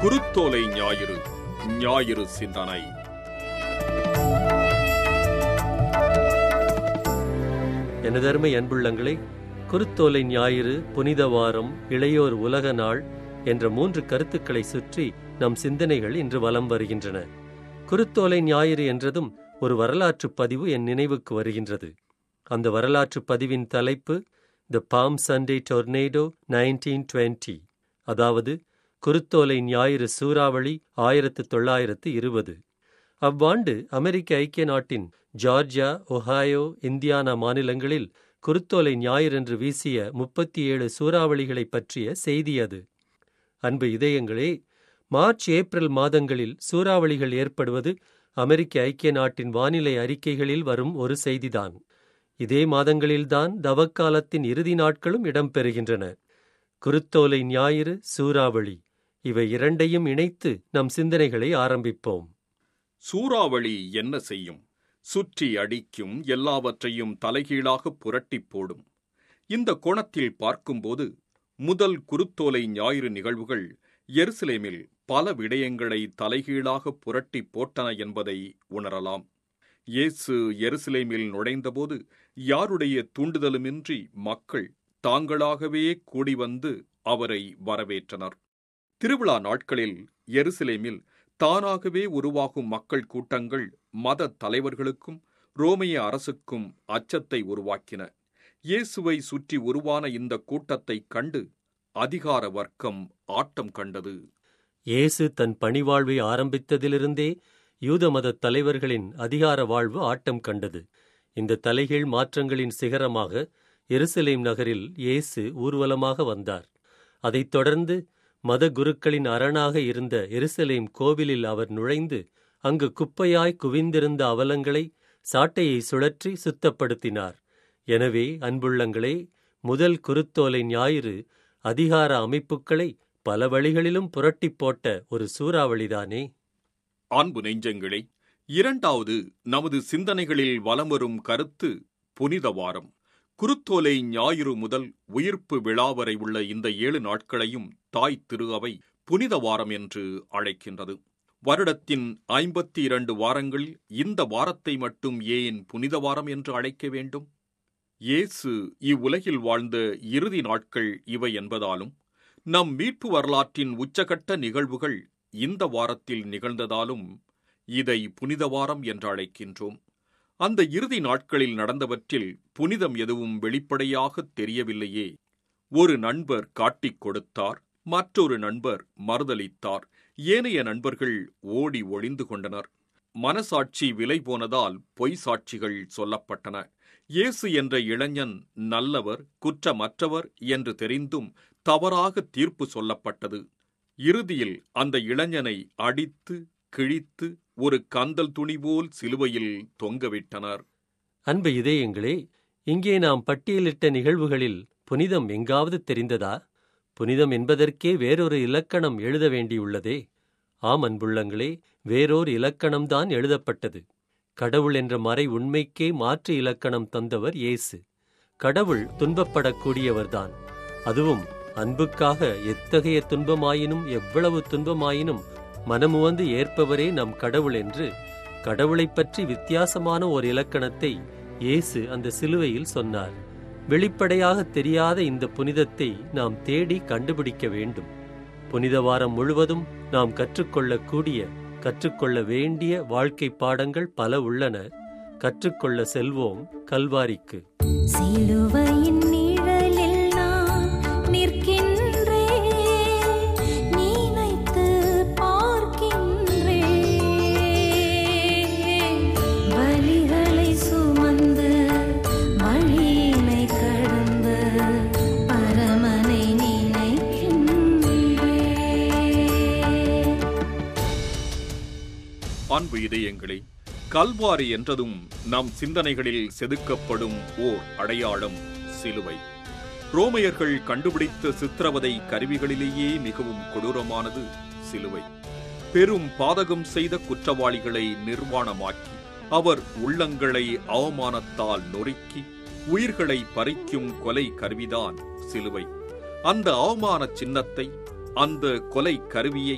குருத்தோலை ஞாயிறு ஞாயிறு சிந்தனை எனதருமை அன்புள்ளங்களே குருத்தோலை ஞாயிறு புனித வாரம் இளையோர் உலக நாள் என்ற மூன்று கருத்துக்களை சுற்றி நம் சிந்தனைகள் இன்று வலம் வருகின்றன குருத்தோலை ஞாயிறு என்றதும் ஒரு வரலாற்று பதிவு என் நினைவுக்கு வருகின்றது அந்த வரலாற்று பதிவின் தலைப்பு the palm Sunday tornado nineteen twenty அதாவது குருத்தோலை ஞாயிறு சூறாவளி ஆயிரத்து தொள்ளாயிரத்து இருபது அவ்வாண்டு அமெரிக்க ஐக்கிய நாட்டின் ஜார்ஜியா ஒஹாயோ இந்தியானா மாநிலங்களில் குருத்தோலை ஞாயிறன்று வீசிய முப்பத்தி ஏழு சூறாவளிகளைப் பற்றிய செய்தி அது அன்பு இதயங்களே மார்ச் ஏப்ரல் மாதங்களில் சூறாவளிகள் ஏற்படுவது அமெரிக்க ஐக்கிய நாட்டின் வானிலை அறிக்கைகளில் வரும் ஒரு செய்திதான் இதே மாதங்களில்தான் தவக்காலத்தின் இறுதி நாட்களும் இடம்பெறுகின்றன குருத்தோலை ஞாயிறு சூறாவளி இவை இரண்டையும் இணைத்து நம் சிந்தனைகளை ஆரம்பிப்போம் சூறாவளி என்ன செய்யும் சுற்றி அடிக்கும் எல்லாவற்றையும் தலைகீழாக புரட்டிப் போடும் இந்த கோணத்தில் பார்க்கும்போது முதல் குருத்தோலை ஞாயிறு நிகழ்வுகள் எருசலேமில் பல விடயங்களை தலைகீழாக புரட்டி போட்டன என்பதை உணரலாம் இயேசு எருசலேமில் நுழைந்தபோது யாருடைய தூண்டுதலுமின்றி மக்கள் தாங்களாகவே கூடி வந்து அவரை வரவேற்றனர் திருவிழா நாட்களில் எருசலேமில் தானாகவே உருவாகும் மக்கள் கூட்டங்கள் மத தலைவர்களுக்கும் ரோமைய அரசுக்கும் அச்சத்தை உருவாக்கின இயேசுவை சுற்றி உருவான இந்த கூட்டத்தைக் கண்டு அதிகார வர்க்கம் ஆட்டம் கண்டது இயேசு தன் பணிவாழ்வை ஆரம்பித்ததிலிருந்தே யூத மதத் தலைவர்களின் அதிகார வாழ்வு ஆட்டம் கண்டது இந்த தலைகீழ் மாற்றங்களின் சிகரமாக எருசலேம் நகரில் இயேசு ஊர்வலமாக வந்தார் அதைத் தொடர்ந்து மத குருக்களின் அரணாக இருந்த எருசலேம் கோவிலில் அவர் நுழைந்து அங்கு குப்பையாய் குவிந்திருந்த அவலங்களை சாட்டையை சுழற்றி சுத்தப்படுத்தினார் எனவே அன்புள்ளங்களே முதல் குருத்தோலை ஞாயிறு அதிகார அமைப்புகளை பல வழிகளிலும் புரட்டிப் போட்ட ஒரு சூறாவளிதானே அன்பு நெஞ்சங்களே இரண்டாவது நமது சிந்தனைகளில் வலம் வரும் கருத்து புனித வாரம் குருத்தோலை ஞாயிறு முதல் உயிர்ப்பு விழா வரை உள்ள இந்த ஏழு நாட்களையும் தாய் திரு அவை புனித வாரம் என்று அழைக்கின்றது வருடத்தின் ஐம்பத்தி இரண்டு வாரங்களில் இந்த வாரத்தை மட்டும் ஏன் புனித வாரம் என்று அழைக்க வேண்டும் இயேசு இவ்வுலகில் வாழ்ந்த இறுதி நாட்கள் இவை என்பதாலும் நம் மீட்பு வரலாற்றின் உச்சகட்ட நிகழ்வுகள் இந்த வாரத்தில் நிகழ்ந்ததாலும் இதை புனித வாரம் என்று அழைக்கின்றோம் அந்த இறுதி நாட்களில் நடந்தவற்றில் புனிதம் எதுவும் வெளிப்படையாக தெரியவில்லையே ஒரு நண்பர் காட்டிக் கொடுத்தார் மற்றொரு நண்பர் மறுதளித்தார் ஏனைய நண்பர்கள் ஓடி ஒளிந்து கொண்டனர் மனசாட்சி விலை போனதால் பொய் சாட்சிகள் சொல்லப்பட்டன இயேசு என்ற இளைஞன் நல்லவர் குற்றமற்றவர் என்று தெரிந்தும் தவறாக தீர்ப்பு சொல்லப்பட்டது இறுதியில் அந்த இளைஞனை அடித்து கிழித்து ஒரு கந்தல் துணி போல் சிலுவையில் தொங்கவிட்டனர் அன்பு இதயங்களே இங்கே நாம் பட்டியலிட்ட நிகழ்வுகளில் புனிதம் எங்காவது தெரிந்ததா புனிதம் என்பதற்கே வேறொரு இலக்கணம் எழுத வேண்டியுள்ளதே ஆம் அன்புள்ளங்களே வேறோர் இலக்கணம்தான் எழுதப்பட்டது கடவுள் என்ற மறை உண்மைக்கே மாற்று இலக்கணம் தந்தவர் இயேசு கடவுள் துன்பப்படக்கூடியவர்தான் அதுவும் அன்புக்காக எத்தகைய துன்பமாயினும் எவ்வளவு துன்பமாயினும் மனமுவந்து ஏற்பவரே நம் கடவுள் என்று கடவுளைப் பற்றி வித்தியாசமான ஒரு இலக்கணத்தை இயேசு அந்த சிலுவையில் சொன்னார் வெளிப்படையாக தெரியாத இந்த புனிதத்தை நாம் தேடி கண்டுபிடிக்க வேண்டும் புனித வாரம் முழுவதும் நாம் கற்றுக்கொள்ளக்கூடிய கற்றுக்கொள்ள வேண்டிய வாழ்க்கை பாடங்கள் பல உள்ளன கற்றுக்கொள்ள செல்வோம் கல்வாரிக்கு சிலுவையின் நிழலில் நான் நிற்கின்றேன் நினைத்து பார்க்கின்றேன் வலிகளை சுமந்து வழியினை கடந்து பரமனை நினைக்கின்றேன் அன்பு இதயங்களே கல்வாரி என்றதும் நம் சிந்தனைகளில் செதுக்கப்படும் ஓர் அடையாளம் சிலுவை ரோமையர்கள் கண்டுபிடித்த சித்திரவதை கருவிகளிலேயே மிகவும் கொடூரமானது சிலுவை பெரும் பாதகம் செய்த குற்றவாளிகளை நிர்வாணமாக்கி அவர் உள்ளங்களை அவமானத்தால் நொறுக்கி உயிர்களை பறிக்கும் கொலை கருவிதான் சிலுவை அந்த அவமான சின்னத்தை அந்த கொலை கருவியை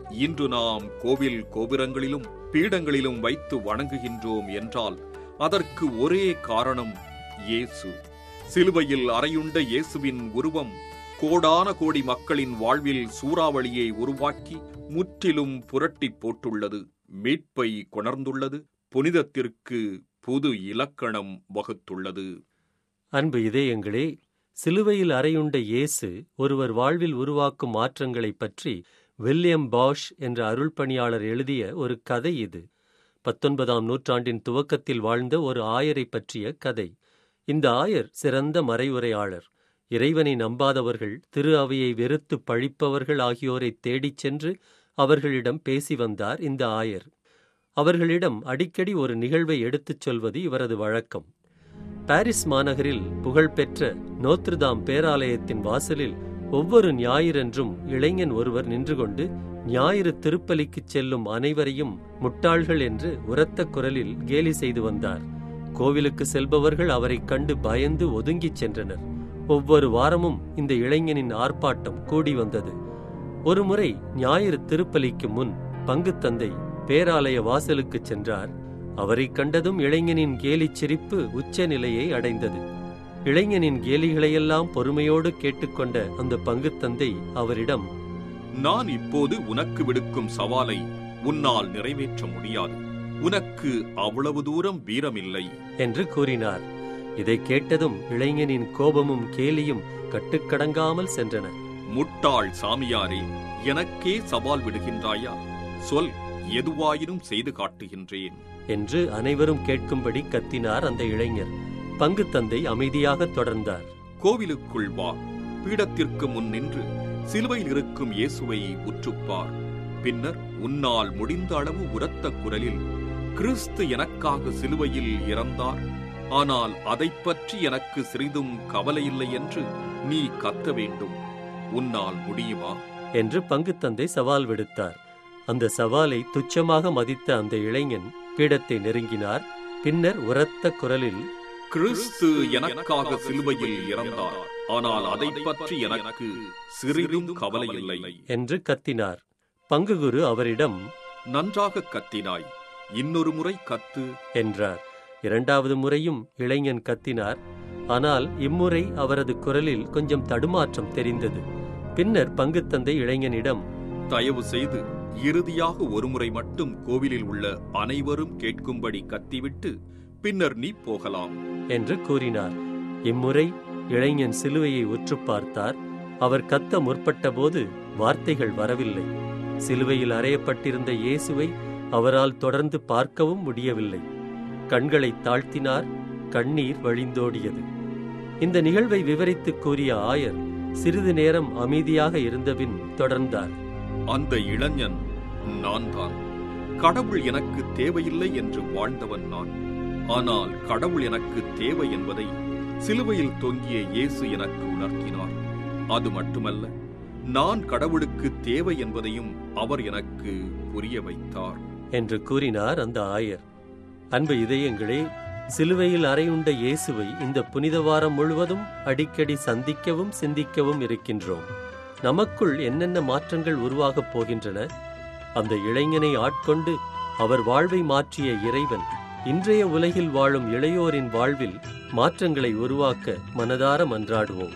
இன்று நாம் கோவில் கோபுரங்களிலும் பீடங்களிலும் வைத்து வணங்குகின்றோம் என்றால் அதற்கு ஒரே காரணம் இயேசு சிலுவையில் அறையுண்ட இயேசுவின் உருவம் கோடான கோடி மக்களின் வாழ்வில் சூறாவளியை உருவாக்கி முற்றிலும் புரட்டி போட்டுள்ளது மீட்பை கொணர்ந்துள்ளது புனிதத்திற்கு புது இலக்கணம் வகுத்துள்ளது அன்பு இதயங்களே சிலுவையில் அறையுண்ட இயேசு ஒருவர் வாழ்வில் உருவாக்கும் மாற்றங்களைப் பற்றி வில்லியம் பாஷ் என்ற அருள்பணியாளர் எழுதிய ஒரு கதை இது பத்தொன்பதாம் நூற்றாண்டின் துவக்கத்தில் வாழ்ந்த ஒரு ஆயரைப் பற்றிய கதை இந்த ஆயர் சிறந்த மறைவுரையாளர் இறைவனை நம்பாதவர்கள் திரு அவையை வெறுத்து பழிப்பவர்கள் ஆகியோரை தேடிச் சென்று அவர்களிடம் பேசி வந்தார் இந்த ஆயர் அவர்களிடம் அடிக்கடி ஒரு நிகழ்வை எடுத்துச் சொல்வது இவரது வழக்கம் பாரிஸ் மாநகரில் புகழ்பெற்ற நோத்ருதாம் பேராலயத்தின் வாசலில் ஒவ்வொரு ஞாயிறன்றும் இளைஞன் ஒருவர் நின்று கொண்டு ஞாயிறு திருப்பலிக்குச் செல்லும் அனைவரையும் முட்டாள்கள் என்று உரத்த குரலில் கேலி செய்து வந்தார் கோவிலுக்கு செல்பவர்கள் அவரைக் கண்டு பயந்து ஒதுங்கிச் சென்றனர் ஒவ்வொரு வாரமும் இந்த இளைஞனின் ஆர்ப்பாட்டம் கூடி வந்தது ஒருமுறை ஞாயிறு திருப்பலிக்கு முன் பங்குத்தந்தை பேராலய வாசலுக்குச் சென்றார் அவரைக் கண்டதும் இளைஞனின் கேலிச் சிரிப்பு உச்ச நிலையை அடைந்தது இளைஞனின் கேலிகளையெல்லாம் பொறுமையோடு கேட்டுக்கொண்ட அந்த பங்குத்தந்தை அவரிடம் நான் இப்போது உனக்கு விடுக்கும் சவாலை உன்னால் நிறைவேற்ற முடியாது உனக்கு அவ்வளவு தூரம் வீரமில்லை என்று கூறினார் இதைக் கேட்டதும் இளைஞனின் கோபமும் கேலியும் கட்டுக்கடங்காமல் சென்றன முட்டாள் சாமியாரே எனக்கே சவால் விடுகின்றாயா சொல் எதுவாயினும் செய்து காட்டுகின்றேன் என்று அனைவரும் கேட்கும்படி கத்தினார் அந்த இளைஞர் பங்குத்தந்தை அமைதியாக தொடர்ந்தார் கோவிலுக்குள் வா பீடத்திற்கு முன் நின்று சிலுவையில் இருக்கும் இயேசுவை உற்றுப்பார் பின்னர் உன்னால் முடிந்த அளவு உரத்த குரலில் கிறிஸ்து எனக்காக சிலுவையில் இறந்தார் ஆனால் அதைப் பற்றி எனக்கு சிறிதும் கவலையில்லை என்று நீ கத்த வேண்டும் உன்னால் முடியுமா என்று பங்குத்தந்தை சவால் விடுத்தார் அந்த சவாலை துச்சமாக மதித்த அந்த இளைஞன் பீடத்தை நெருங்கினார் பின்னர் உரத்த குரலில் கிறிஸ்து எனக்காக சிலுவையில் இறந்தார் ஆனால் அதைப் பற்றி எனக்கு சிறிதும் கவலையில்லை என்று கத்தினார் பங்குகுரு அவரிடம் நன்றாக கத்தினாய் இன்னொரு முறை கத்து என்றார் இரண்டாவது முறையும் இளைஞன் கத்தினார் ஆனால் இம்முறை அவரது குரலில் கொஞ்சம் தடுமாற்றம் தெரிந்தது பின்னர் பங்குத்தந்தை இளைஞனிடம் தயவு செய்து இறுதியாக ஒருமுறை மட்டும் கோவிலில் உள்ள அனைவரும் கேட்கும்படி கத்திவிட்டு பின்னர் நீ போகலாம் என்று கூறினார் இம்முறை இளைஞன் சிலுவையை உற்று பார்த்தார் அவர் கத்த முற்பட்டபோது வார்த்தைகள் வரவில்லை சிலுவையில் அறையப்பட்டிருந்த இயேசுவை அவரால் தொடர்ந்து பார்க்கவும் முடியவில்லை கண்களை தாழ்த்தினார் கண்ணீர் வழிந்தோடியது இந்த நிகழ்வை விவரித்துக் கூறிய ஆயர் சிறிது நேரம் அமைதியாக இருந்தபின் தொடர்ந்தார் அந்த இளைஞன் நான் தான் கடவுள் எனக்கு தேவையில்லை என்று வாழ்ந்தவன் நான் ஆனால் கடவுள் எனக்கு தேவை என்பதை சிலுவையில் தொங்கிய இயேசு எனக்கு உணர்த்தினார் அது மட்டுமல்ல நான் கடவுளுக்கு தேவை என்பதையும் அவர் எனக்கு புரிய வைத்தார் என்று கூறினார் அந்த ஆயர் அன்பு இதயங்களே சிலுவையில் அறையுண்ட இயேசுவை இந்த புனித வாரம் முழுவதும் அடிக்கடி சந்திக்கவும் சிந்திக்கவும் இருக்கின்றோம் நமக்குள் என்னென்ன மாற்றங்கள் உருவாகப் போகின்றன அந்த இளைஞனை ஆட்கொண்டு அவர் வாழ்வை மாற்றிய இறைவன் இன்றைய உலகில் வாழும் இளையோரின் வாழ்வில் மாற்றங்களை உருவாக்க மனதார மன்றாடுவோம்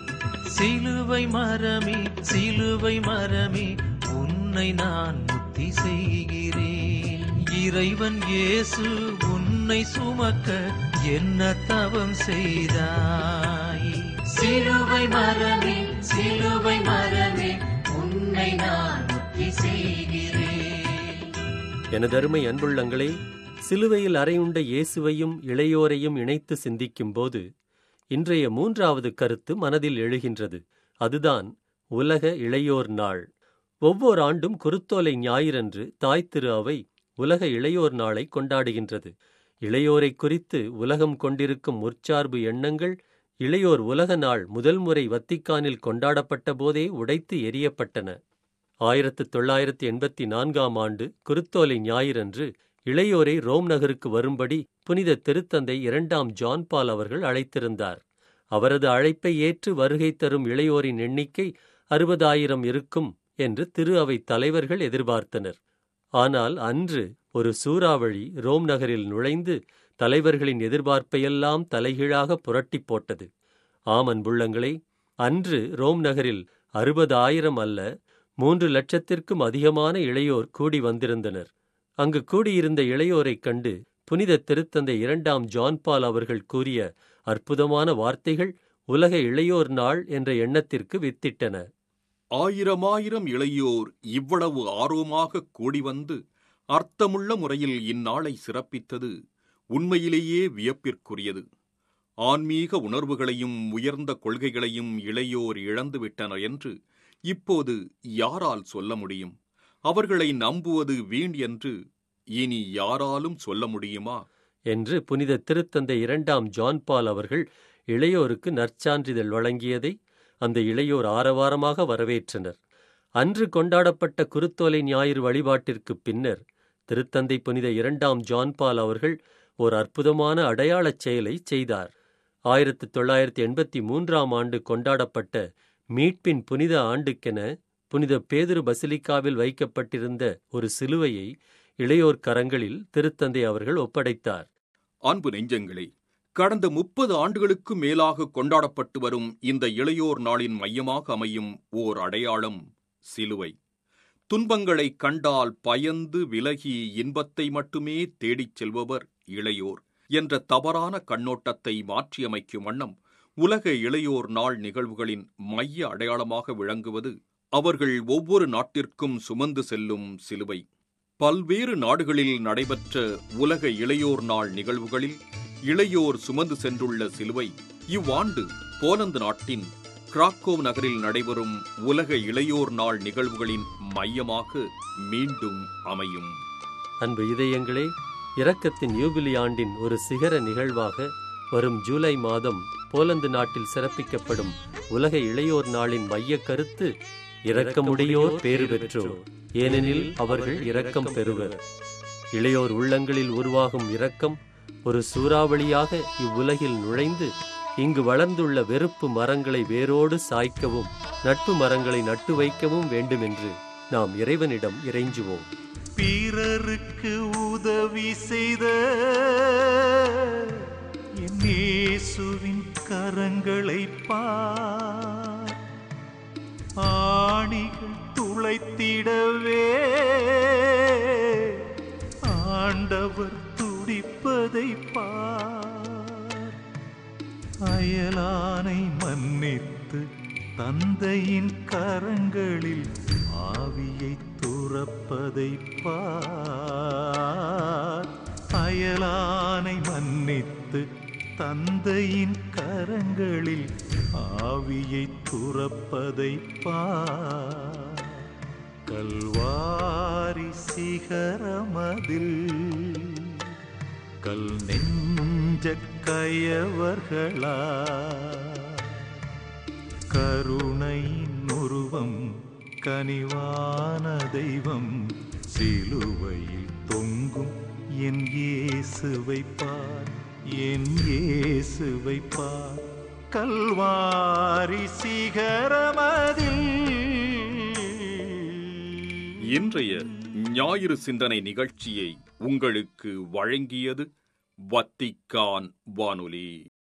சிலுவை மரமே சிலுவை மரமே உன்னை நான் முத்தி செய்கிறேன் இறைவன் இயேசு உன்னை சுமக்க என்ன தவம் செய்தாய் சிலுவை மரமே சிலுவை மரமே உன்னை நான் முத்தி செய்கிறேன் எனதருமை அன்புள்ளங்களே சிலுவையில் அறையுண்ட இயேசுவையும் இளையோரையும் இணைத்து சிந்திக்கும்போது இன்றைய மூன்றாவது கருத்து மனதில் எழுகின்றது அதுதான் உலக இளையோர் நாள் ஒவ்வொரு ஆண்டும் குருத்தோலை ஞாயிறன்று தாய் திரு அவை உலக இளையோர் நாளை கொண்டாடுகின்றது இளையோரை குறித்து உலகம் கொண்டிருக்கும் முற்சார்பு எண்ணங்கள் இளையோர் உலக நாள் முதல் முறை வத்திக்கானில் கொண்டாடப்பட்ட போதே உடைத்து எரியப்பட்டன ஆயிரத்து தொள்ளாயிரத்து எண்பத்தி நான்காம் ஆண்டு குருத்தோலை ஞாயிறன்று இளையோரை ரோம் நகருக்கு வரும்படி புனித திருத்தந்தை இரண்டாம் ஜான் பால் அவர்கள் அழைத்திருந்தார் அவரது அழைப்பை ஏற்று வருகை தரும் இளையோரின் எண்ணிக்கை அறுபதாயிரம் இருக்கும் என்று திரு அவை தலைவர்கள் எதிர்பார்த்தனர் ஆனால் அன்று ஒரு சூறாவளி ரோம் நகரில் நுழைந்து தலைவர்களின் எதிர்பார்ப்பையெல்லாம் தலைகீழாக புரட்டிப் போட்டது ஆம் அன்புள்ளங்களே அன்று ரோம் நகரில் அறுபதாயிரம் அல்ல மூன்று லட்சத்திற்கும் அதிகமான இளையோர் கூடி வந்திருந்தனர் அங்கு கூடியிருந்த இளையோரைக் கண்டு புனித திருத்தந்தை இரண்டாம் ஜான்பால் அவர்கள் கூறிய அற்புதமான வார்த்தைகள் உலக இளையோர் நாள் என்ற எண்ணத்திற்கு வித்திட்டன ஆயிரமாயிரம் இளையோர் இவ்வளவு ஆர்வமாக கூடி வந்து அர்த்தமுள்ள முறையில் இந்நாளை சிறப்பித்தது உண்மையிலேயே வியப்பிற்குரியது ஆன்மீக உணர்வுகளையும் உயர்ந்த கொள்கைகளையும் இளையோர் இழந்துவிட்டனர் என்று இப்போது யாரால் சொல்ல முடியும் அவர்களை நம்புவது வீண் என்று இனி யாராலும் சொல்ல முடியுமா என்று புனித திருத்தந்தை இரண்டாம் ஜான்பால் அவர்கள் இளையோருக்கு நற்சான்றிதழ் வழங்கியதை அந்த இளையோர் ஆரவாரமாக வரவேற்றனர் அன்று கொண்டாடப்பட்ட குருத்தோலை ஞாயிறு வழிபாட்டிற்குப் பின்னர் திருத்தந்தை புனித இரண்டாம் ஜான்பால் அவர்கள் ஓர் அற்புதமான அடையாளச் செயலை செய்தார் ஆயிரத்து தொள்ளாயிரத்தி எண்பத்தி மூன்றாம் ஆண்டு கொண்டாடப்பட்ட மீட்பின் புனித ஆண்டுக்கென புனித பேதுரு பசிலிக்காவில் வைக்கப்பட்டிருந்த ஒரு சிலுவையை இளையோர் கரங்களில் திருத்தந்தை அவர்கள் ஒப்படைத்தார் அன்பு நெஞ்சங்களே கடந்த முப்பது ஆண்டுகளுக்கு மேலாக கொண்டாடப்பட்டு வரும் இந்த இளையோர் நாளின் மையமாக அமையும் ஓர் அடையாளம் சிலுவை துன்பங்களை கண்டால் பயந்து விலகி இன்பத்தை மட்டுமே தேடிச் செல்பவர் இளையோர் என்ற தவறான கண்ணோட்டத்தை மாற்றியமைக்கும் வண்ணம் உலக இளையோர் நாள் நிகழ்வுகளின் மைய அடையாளமாக விளங்குவது அவர்கள் ஒவ்வொரு நாட்டிற்கும் சுமந்து செல்லும் சிலுவை பல்வேறு நாடுகளில் நடைபெற்ற உலக இளையோர் நாள் நிகழ்வுகளில் இளையோர் சுமந்து சென்றுள்ள சிலுவை இவ்வாண்டு போலந்து நாட்டின் கிராக்கோவ் நகரில் நடைபெறும் உலக இளையோர் நாள் நிகழ்வுகளின் மையமாக மீண்டும் அமையும் அன்பு இதயங்களே இரக்கத்தின் யூபிலி ஆண்டின் ஒரு சிகர நிகழ்வாக வரும் ஜூலை மாதம் போலந்து நாட்டில் சிறப்பிக்கப்படும் உலக இளையோர் நாளின் மையக் கருத்து இரக்கமுடையோர் பேறு பெற்றோர் ஏனெனில் அவர்கள் இரக்கம் பெறுவர் இளையோர் உள்ளங்களில் உருவாகும் இரக்கம் ஒரு சூறாவளியாக இவ்வுலகில் நுழைந்து இங்கு வளர்ந்துள்ள வெறுப்பு மரங்களை வேரோடு சாய்க்கவும் நட்பு மரங்களை நட்டு வைக்கவும் வேண்டுமென்று நாம் இறைவனிடம் இறைஞ்சுவோம் பிறருக்கு உதவி செய்த என் இயேசுவின் கரங்களை பார் ஆணிகள் துளைத்திடவே ஆண்டவர் துடிப்பதை பார் அயலானை மன்னித்து தந்தையின் கரங்களில் ஆவியை துறப்பதை பார் அயலானை மன்னித்து தந்தையின் கரங்களில் ஆவியை துறப்பதை பார் கல்வாரி சிகரமதில் கல் நெஞ்ச கயவர்களா கருணையின் உருவம் கனிவான தெய்வம் சிலுவையில் தொங்கும் என் இயேசுவை பார் என் இயேசுவை பார் கல்வாரி சிகரமதில் இன்றைய ஞாயிறு சிந்தனை நிகழ்ச்சியை உங்களுக்கு வழங்கியது வத்திக்கான் வானொலி